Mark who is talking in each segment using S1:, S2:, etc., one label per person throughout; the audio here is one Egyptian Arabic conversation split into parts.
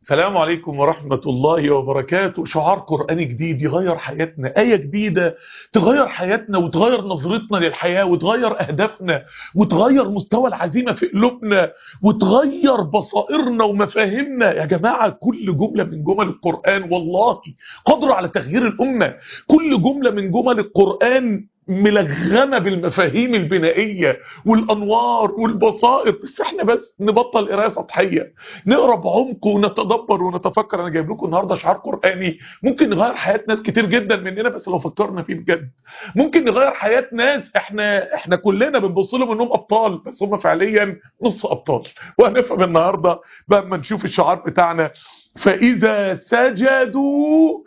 S1: السلام عليكم ورحمة الله وبركاته شعار قرآني جديد يغير حياتنا آية جديدة تغير حياتنا وتغير نظرتنا للحياة وتغير أهدافنا وتغير مستوى العزيمة في قلوبنا وتغير بصائرنا ومفاهيمنا يا جماعة كل جملة من جمل القرآن والله قادرة على تغيير الأمة كل جملة من جمل القرآن ملغمة بالمفاهيم البنائية والأنوار والبصائر بس احنا بس نبطل قرايه سطحية نقرا بعمق ونتدبر ونتفكر انا جايب لكم النهارده شعار قرآني ممكن نغير حياة ناس كتير جدا مننا بس لو فكرنا فيه بجد ممكن نغير حياة ناس احنا احنا كلنا بنبص لهم انهم ابطال بس هم فعليا نص ابطال وهنفهم النهارده بقى ما نشوف الشعار بتاعنا فإذا سجدوا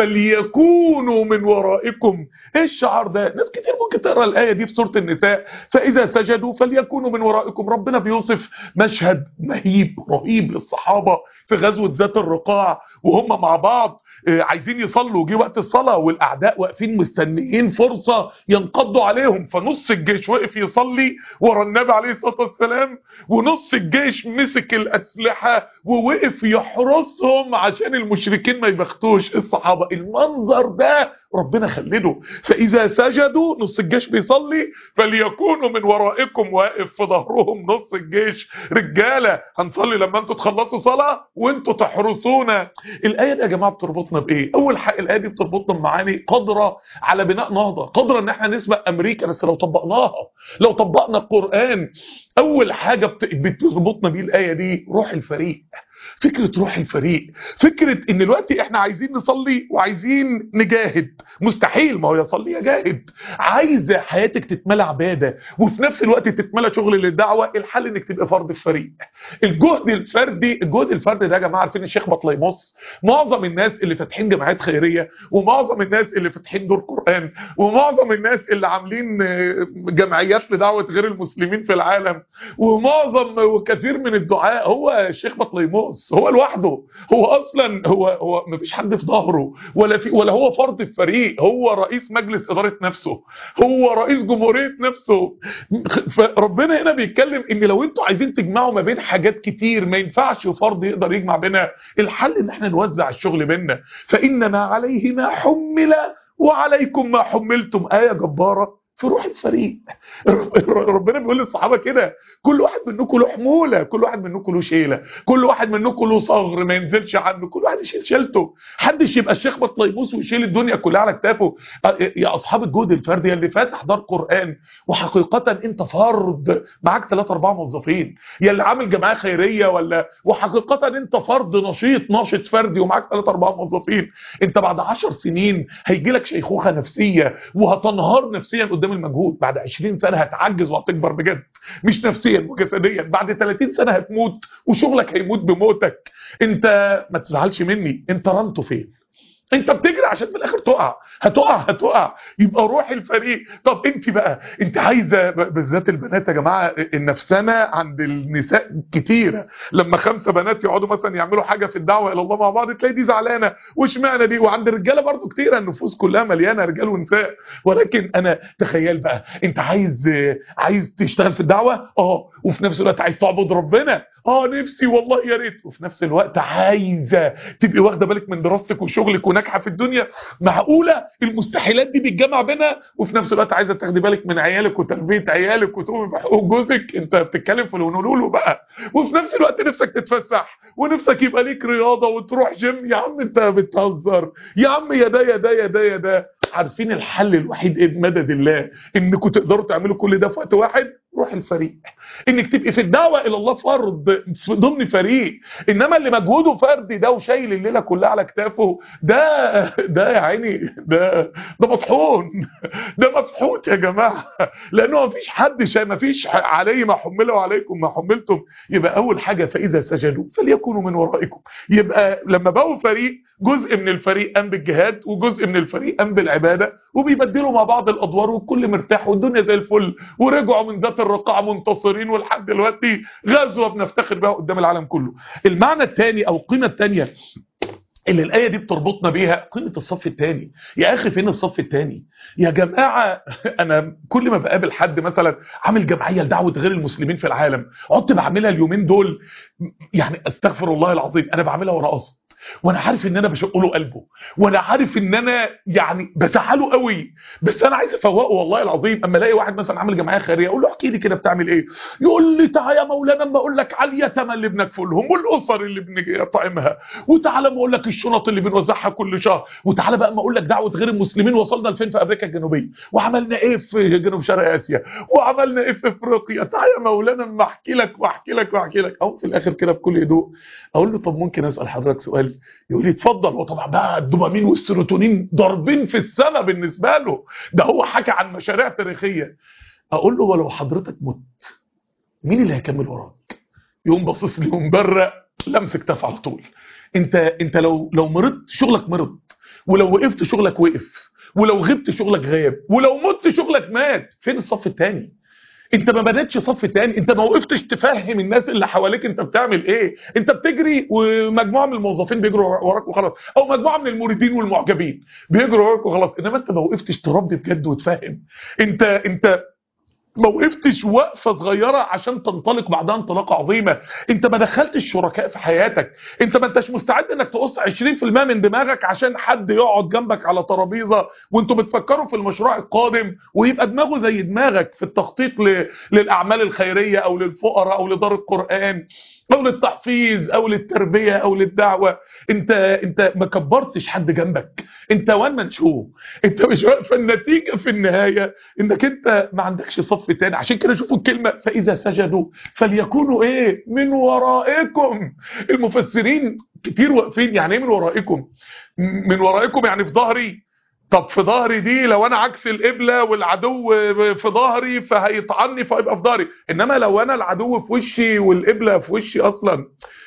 S1: فليكونوا من ورائكم ايه الشعار ده ناس كتير ممكن تقرا الآية دي في سورة النساء فإذا سجدوا فليكونوا من ورائكم ربنا بيوصف مشهد مهيب رهيب للصحابة في غزوة ذات الرقاع وهم مع بعض عايزين يصلوا جه وقت الصلاة والأعداء واقفين مستنيين فرصة ينقضوا عليهم فنص الجيش وقف يصلي ورا النبي عليه الصلاة والسلام ونص الجيش مسك الأسلحة ووقف يحرسهم عشان المشركين ما يبختوش الصحابة المنظر ده ربنا خلده فإذا سجدوا نص الجيش بيصلي فليكونوا من ورائكم واقف في ظهرهم نص الجيش رجالة هنصلي لما انتوا تخلصوا صلاة وانتوا تحرسونا الآية دي يا جماعة بتربطنا بإيه أول حاجة الآية دي بتربطنا بمعاني قادرة على بناء نهضة قادرة ان احنا نسبق أمريكا بس لو طبقناها لو طبقنا القرآن أول حاجة بتربطنا بيه الآية دي روح الفريق فكرة روح الفريق فكرة ان دلوقتي احنا عايزين نصلي وعايزين نجاهد مستحيل ما هو يصلي يجاهد عايزة حياتك تتملى عبادة وفي نفس الوقت تتملى شغل للدعوة الحل انك تبقى فرد في فريق الجهد الفردي الجهد الفردي ده يا جماعة عارفين الشيخ بطليموس معظم الناس اللي فاتحين جمعيات خيرية ومعظم الناس اللي فاتحين دور قرآن ومعظم الناس اللي عاملين جمعيات لدعوة غير المسلمين في العالم ومعظم وكثير من الدعاء هو الشيخ بطليموس هو لوحده هو اصلا هو هو مفيش حد في ظهره ولا في ولا هو فرد في فريق هو رئيس مجلس اداره نفسه هو رئيس جمهوريه نفسه فربنا هنا بيتكلم ان لو انتوا عايزين تجمعوا ما بين حاجات كتير ما ينفعش فرد يقدر يجمع بينها الحل ان احنا نوزع الشغل بيننا فانما عليه ما حمل وعليكم ما حملتم ايه جباره في روح الفريق ربنا بيقول للصحابه كده كل واحد منكم له حموله كل واحد منكم له شيله كل واحد منكم له صغر ما ينزلش عنه كل واحد يشيل شيلته حدش يبقى الشيخ بطليموس ويشيل الدنيا كلها على كتافه يا اصحاب الجهد الفردي اللي فاتح دار قران وحقيقه انت فرد معاك 3 4 موظفين يا اللي عامل جمعيه خيريه ولا وحقيقه انت فرد نشيط ناشط فردي ومعاك 3 4 موظفين انت بعد 10 سنين هيجي لك شيخوخه نفسيه وهتنهار نفسيا قدام قدام المجهود بعد 20 سنة هتعجز وهتكبر بجد مش نفسيا وجسديا بعد 30 سنة هتموت وشغلك هيموت بموتك انت ما تزعلش مني انت رنته فين انت بتجري عشان في الاخر تقع هتقع هتقع يبقى روح الفريق طب انت بقى انت عايزه بالذات البنات يا جماعه النفسنه عند النساء كتيره لما خمسه بنات يقعدوا مثلا يعملوا حاجه في الدعوه الى الله مع بعض تلاقي دي زعلانه واشمعنى دي وعند الرجاله برضو كتيره النفوس كلها مليانه رجال ونساء ولكن انا تخيل بقى انت عايز عايز تشتغل في الدعوه اه وفي نفس الوقت عايز تعبد ربنا اه نفسي والله يا ريت وفي نفس الوقت عايزه تبقي واخده بالك من دراستك وشغلك وناجحه في الدنيا معقوله المستحيلات دي بيتجمع بينها وفي نفس الوقت عايزه تاخدي بالك من عيالك وتربيه عيالك وتقومي بحقوق جوزك انت بتتكلم في الهنولولو بقى وفي نفس الوقت نفسك تتفسح ونفسك يبقى ليك رياضه وتروح جيم يا عم انت بتهزر يا عم يا ده يا ده يا ده يا ده عارفين الحل الوحيد ايه بمدد الله انكم تقدروا تعملوا كل ده في وقت واحد روح الفريق انك تبقي في الدعوه الى الله فرد في ضمن فريق انما اللي مجهوده فردي ده وشايل الليله كلها على كتافه ده ده يا عيني ده ده مطحون ده مفحوط يا جماعه لانه ما فيش حد شايل ما فيش علي ما حمله وعليكم ما حملتم يبقى اول حاجه فاذا سجدوا فليكونوا من ورائكم يبقى لما بقوا فريق جزء من الفريق قام بالجهاد وجزء من الفريق قام بالعباده وبيبدلوا مع بعض الادوار والكل مرتاح والدنيا زي الفل ورجعوا من ذات الرقاع منتصرين ولحد دلوقتي غزوه بنفتخر بها قدام العالم كله المعنى الثاني او القيمه الثانيه اللي الآية دي بتربطنا بيها قيمة الصف الثاني يا أخي فين الصف الثاني يا جماعة أنا كل ما بقابل حد مثلا عامل جمعية لدعوة غير المسلمين في العالم قعدت بعملها اليومين دول يعني استغفر الله العظيم أنا بعملها وأنا قصد وانا عارف ان انا بشق له قلبه وانا عارف ان انا يعني بزعله قوي بس انا عايز افوقه والله العظيم اما الاقي واحد مثلا عامل جمعيه خيريه اقول له احكي لي كده بتعمل ايه يقول لي تعالى يا مولانا اما اقول لك على اليتامى اللي بنكفلهم والاسر اللي بنطعمها وتعالى اما اقول لك الشنط اللي بنوزعها كل شهر وتعالى بقى اما اقول لك دعوه غير المسلمين وصلنا لفين في امريكا الجنوبيه وعملنا ايه في جنوب شرق اسيا وعملنا ايه في افريقيا تعالى يا مولانا اما احكي لك واحكي لك واحكي لك او في الاخر كده بكل هدوء اقول له طب ممكن اسال حضرتك سؤال يقول لي اتفضل وطبعا بقى الدوبامين والسيروتونين ضاربين في السماء بالنسبه له ده هو حكى عن مشاريع تاريخيه اقول له ولو حضرتك مت مين اللي هيكمل وراك يقوم باصص لي ومبرق لمس كتاف على طول انت انت لو لو مرضت شغلك مرض ولو وقفت شغلك وقف ولو غبت شغلك غاب ولو مت شغلك مات فين الصف الثاني انت ما بداتش صف تاني انت ما وقفتش تفهم الناس اللي حواليك انت بتعمل ايه انت بتجري ومجموعه من الموظفين بيجروا وراك وخلاص او مجموعه من المريدين والمعجبين بيجروا وراك وخلاص انما انت ما وقفتش تربي بجد وتفهم انت انت ما وقفتش وقفه صغيره عشان تنطلق بعدها انطلاقه عظيمه انت ما دخلتش شركاء في حياتك انت ما انتش مستعد انك تقص 20% من دماغك عشان حد يقعد جنبك على ترابيزه وانتوا بتفكروا في المشروع القادم ويبقى دماغه زي دماغك في التخطيط ل... للاعمال الخيريه او للفقراء او لدار القران او للتحفيظ او للتربيه او للدعوه انت انت ما كبرتش حد جنبك انت وان من شو انت مش فالنتيجه في النهايه انك انت ما عندكش صف تاني عشان كده شوفوا الكلمه فاذا سجدوا فليكونوا ايه من ورائكم المفسرين كتير واقفين يعني ايه من ورائكم من ورائكم يعني في ظهري طب في ظهري دي لو انا عكس القبله والعدو في ظهري فهيطعني فهيبقى في ظهري انما لو انا العدو في وشي والقبله في وشي اصلا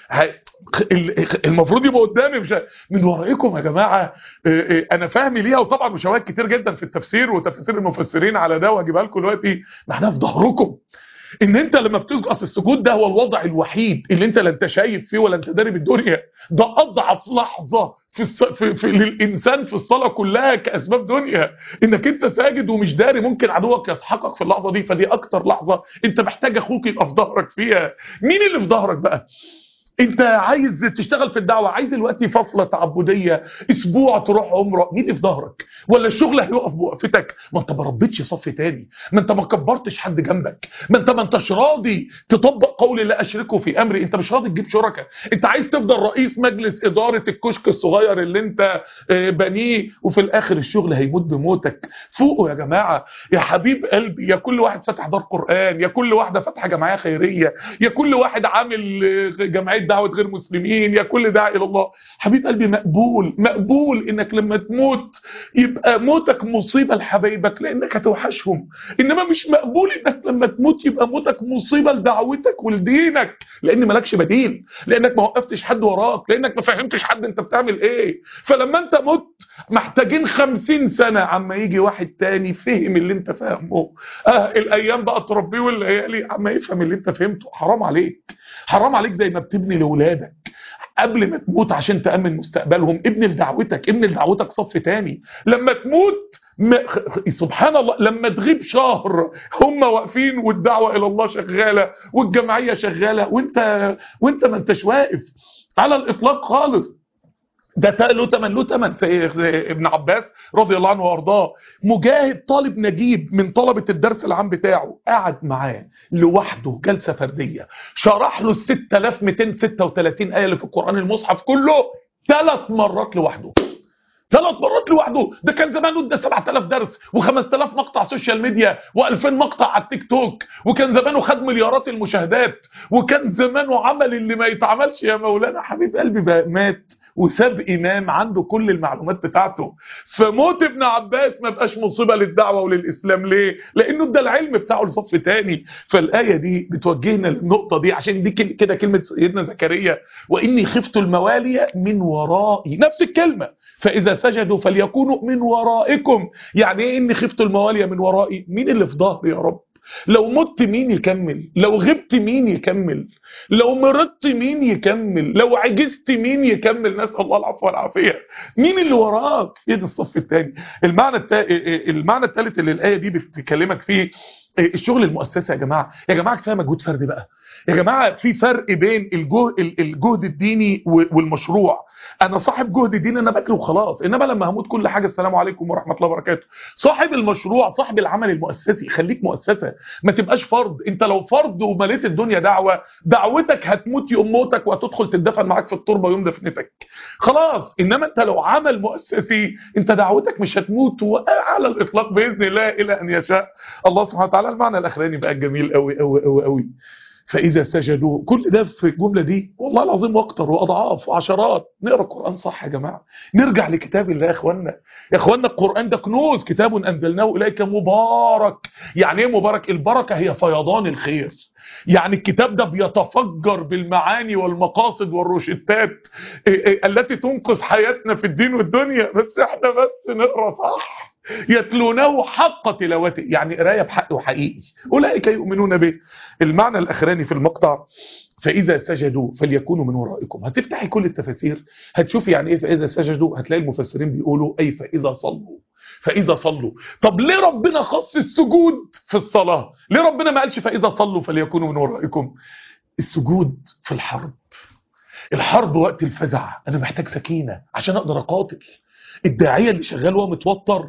S1: المفروض يبقى قدامي مش من ورائكم يا جماعه انا فاهمي ليها وطبعا مشاهد كتير جدا في التفسير وتفسير المفسرين على ده وهجيبها لكم دلوقتي معناها في ظهركم ان انت لما بتسجد اصل السجود ده هو الوضع الوحيد اللي انت لا انت شايف فيه ولا انت داري بالدنيا ده اضعف لحظه في, الص... في, في للانسان في الصلاه كلها كاسباب دنيا انك انت ساجد ومش داري ممكن عدوك يسحقك في اللحظه دي فدي اكتر لحظه انت محتاج اخوك يبقى في ظهرك فيها مين اللي في ظهرك بقى انت عايز تشتغل في الدعوه عايز دلوقتي فصله تعبديه اسبوع تروح عمره مين اللي في ظهرك ولا الشغل هيقف بوقفتك ما انت ما ربيتش صف تاني ما انت ما كبرتش حد جنبك ما انت ما انتش راضي تطبق قول لا اشركه في امري انت مش راضي تجيب شركاء انت عايز تفضل رئيس مجلس اداره الكشك الصغير اللي انت بنيه وفي الاخر الشغل هيموت بموتك فوقوا يا جماعه يا حبيب قلبي يا كل واحد فتح دار قران يا كل واحده فاتحه جمعيه خيريه يا كل واحد عامل جمعيه دعوه غير مسلمين يا كل داعي الى الله حبيب قلبي مقبول مقبول انك لما تموت يبقى موتك مصيبه لحبايبك لانك هتوحشهم انما مش مقبول انك لما تموت يبقى موتك مصيبه لدعوتك ولدينك لان مالكش بديل لانك ما وقفتش حد وراك لانك ما فهمتش حد انت بتعمل ايه فلما انت مت محتاجين خمسين سنة عما يجي واحد تاني فهم اللي انت فاهمه اه الايام بقى تربيه والليالي عما يفهم اللي انت فهمته حرام عليك حرام عليك زي ما بتبني لاولادك قبل ما تموت عشان تأمن مستقبلهم ابن لدعوتك ابن لدعوتك صف تاني لما تموت ما سبحان الله لما تغيب شهر هم واقفين والدعوة الى الله شغالة والجمعية شغالة وانت وانت ما انتش واقف على الاطلاق خالص ده له تمن له تمن ابن عباس رضي الله عنه وارضاه مجاهد طالب نجيب من طلبة الدرس العام بتاعه قعد معاه لوحده جلسة فردية شرح له ال 6236 آية اللي في القرآن المصحف كله ثلاث مرات لوحده ثلاث مرات لوحده ده كان زمان ادى 7000 درس و5000 مقطع سوشيال ميديا و2000 مقطع على التيك توك وكان زمانه خد مليارات المشاهدات وكان زمانه عمل اللي ما يتعملش يا مولانا حبيب قلبي بقى مات وساب امام عنده كل المعلومات بتاعته فموت ابن عباس ما بقاش مصيبه للدعوه وللاسلام ليه لانه ده العلم بتاعه لصف تاني فالايه دي بتوجهنا للنقطه دي عشان دي كده كلمه سيدنا زكريا واني خفت الموالي من ورائي نفس الكلمه فاذا سجدوا فليكونوا من ورائكم يعني ايه اني خفت الموالي من ورائي مين اللي في ظهري يا رب لو مت مين يكمل لو غبت مين يكمل لو مرضت مين يكمل لو عجزت مين يكمل نسأل الله العفو والعافية مين اللي وراك فين الصف الثاني المعنى التا... المعنى الثالث اللي الآية دي بتكلمك فيه الشغل المؤسسي يا جماعة يا جماعة كفايه مجهود فردي بقى يا جماعة في فرق بين الجهد, الجهد الديني والمشروع انا صاحب جهد ديني انا بجري وخلاص انما لما هموت كل حاجه السلام عليكم ورحمه الله وبركاته صاحب المشروع صاحب العمل المؤسسي خليك مؤسسه ما تبقاش فرد انت لو فرد ومليت الدنيا دعوه دعوتك هتموت يوم موتك وهتدخل تدفن معاك في التربه يوم دفنتك خلاص انما انت لو عمل مؤسسي انت دعوتك مش هتموت وعلى الاطلاق باذن الله الى ان يشاء الله سبحانه وتعالى المعنى الاخراني بقى جميل قوي قوي قوي قوي فإذا سجدوا كل ده في الجملة دي والله العظيم واكتر وأضعاف وعشرات نقرأ القرآن صح يا جماعة نرجع لكتاب الله يا إخوانا يا إخوانا القرآن ده كنوز كتاب أنزلناه إليك مبارك يعني إيه مبارك البركة هي فيضان الخير يعني الكتاب ده بيتفجر بالمعاني والمقاصد والروشتات التي تنقذ حياتنا في الدين والدنيا بس احنا بس نقرأ صح يتلونه حق تلاوته يعني قرايه بحق وحقيقي اولئك يؤمنون به المعنى الاخراني في المقطع فاذا سجدوا فليكونوا من ورائكم هتفتحي كل التفاسير هتشوفي يعني ايه فاذا سجدوا هتلاقي المفسرين بيقولوا اي فاذا صلوا فاذا صلوا طب ليه ربنا خص السجود في الصلاه ليه ربنا ما قالش فاذا صلوا فليكونوا من ورائكم السجود في الحرب الحرب وقت الفزع انا محتاج سكينه عشان اقدر اقاتل الداعيه اللي شغال وهو متوتر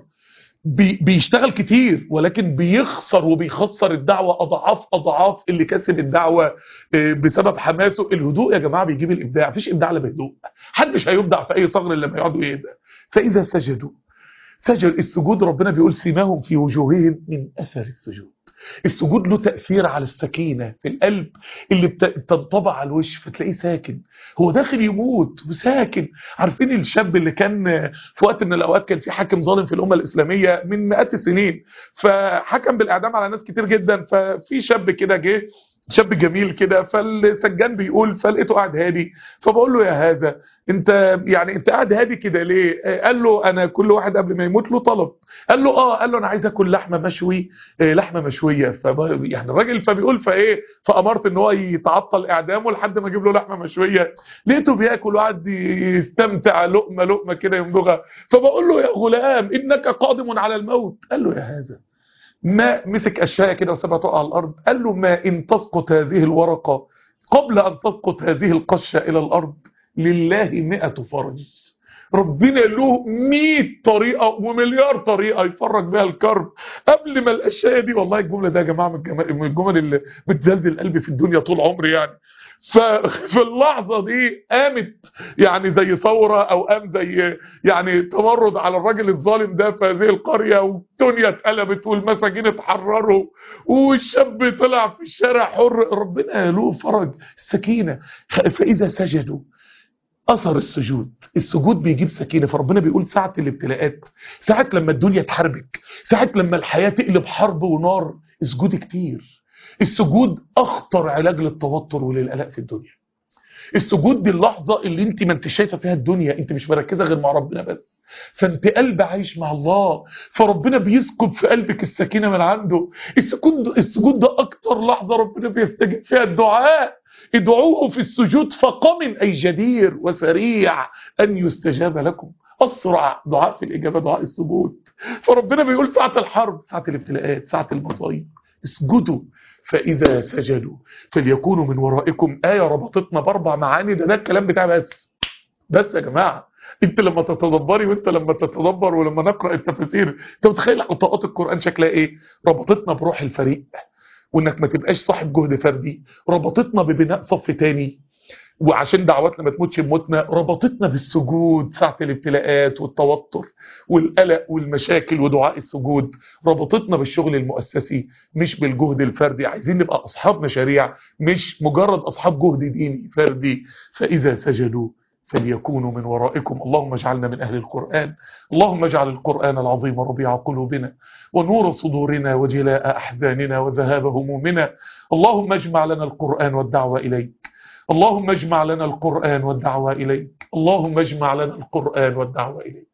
S1: بي بيشتغل كتير ولكن بيخسر وبيخسر الدعوة أضعاف أضعاف اللي كسب الدعوة بسبب حماسه الهدوء يا جماعة بيجيب الإبداع مفيش إبداع إلا بهدوء حد مش هيبدع في أي صغر لما يقعدوا يهدى فإذا سجدوا سجد السجود ربنا بيقول سيماهم في وجوههم من أثر السجود السجود له تأثير على السكينة في القلب اللي بتنطبع على الوش فتلاقيه ساكن هو داخل يموت وساكن عارفين الشاب اللي كان في وقت من الأوقات كان في حاكم ظالم في الأمة الإسلامية من مئات السنين فحكم بالإعدام على ناس كتير جدا ففي شاب كده جه شاب جميل كده فالسجان بيقول فلقيته قاعد هادي فبقول له يا هذا انت يعني انت قاعد هادي كده ليه قال له انا كل واحد قبل ما يموت له طلب قال له اه قال له انا عايز اكل لحمه مشوي لحمه مشويه ف يعني الراجل فبيقول فايه فامرت ان هو يتعطل اعدامه لحد ما اجيب له لحمه مشويه لقيته بياكل وقعد يستمتع لقمه لقمه كده يمضغها فبقول له يا غلام انك قادم على الموت قال له يا هذا ما مسك أشياء كده وسابها تقع على الأرض قال له ما إن تسقط هذه الورقة قبل أن تسقط هذه القشة إلى الأرض لله مئة فرج ربنا له 100 طريقة ومليار طريقة يفرج بها الكرب قبل ما الأشياء دي والله الجملة ده يا جماعة من الجمل اللي بتزلزل قلبي في الدنيا طول عمري يعني ففي اللحظة دي قامت يعني زي ثورة او قام زي يعني تمرد على الراجل الظالم ده في هذه القرية والدنيا اتقلبت والمساجين اتحرروا والشاب طلع في الشارع حر ربنا له فرج السكينة فإذا سجدوا أثر السجود السجود بيجيب سكينة فربنا بيقول ساعة الابتلاءات ساعة لما الدنيا تحاربك ساعة لما الحياة تقلب حرب ونار اسجدي كتير السجود اخطر علاج للتوتر وللقلق في الدنيا السجود دي اللحظة اللي انت ما انت شايفة فيها الدنيا انت مش مركزة غير مع ربنا بس فانت قلب عايش مع الله فربنا بيسكب في قلبك السكينة من عنده السجود, السجود ده اكتر لحظة ربنا بيستجيب فيها الدعاء ادعوه في السجود فقم اي جدير وسريع ان يستجاب لكم اسرع دعاء في الاجابة دعاء السجود فربنا بيقول ساعة الحرب ساعة الابتلاءات ساعة المصايب اسجدوا فإذا سجدوا فليكونوا من ورائكم آية ربطتنا بأربع معاني ده ده الكلام بتاعي بس بس يا جماعة انت لما تتدبري وانت لما تتدبر ولما نقرأ التفاسير انت متخيل عطاءات القرآن شكلها ايه ربطتنا بروح الفريق وانك ما تبقاش صاحب جهد فردي ربطتنا ببناء صف تاني وعشان دعواتنا ما تموتش بموتنا ربطتنا بالسجود ساعة الابتلاءات والتوتر والقلق والمشاكل ودعاء السجود ربطتنا بالشغل المؤسسي مش بالجهد الفردي عايزين نبقى أصحاب مشاريع مش مجرد أصحاب جهد ديني فردي فإذا سجدوا فليكونوا من ورائكم اللهم اجعلنا من أهل القرآن اللهم اجعل القرآن العظيم ربيع قلوبنا ونور صدورنا وجلاء أحزاننا وذهاب همومنا اللهم اجمع لنا القرآن والدعوة إليك اللهم اجمع لنا القرآن والدعوة إليك اللهم اجمع لنا القرآن والدعوة إليك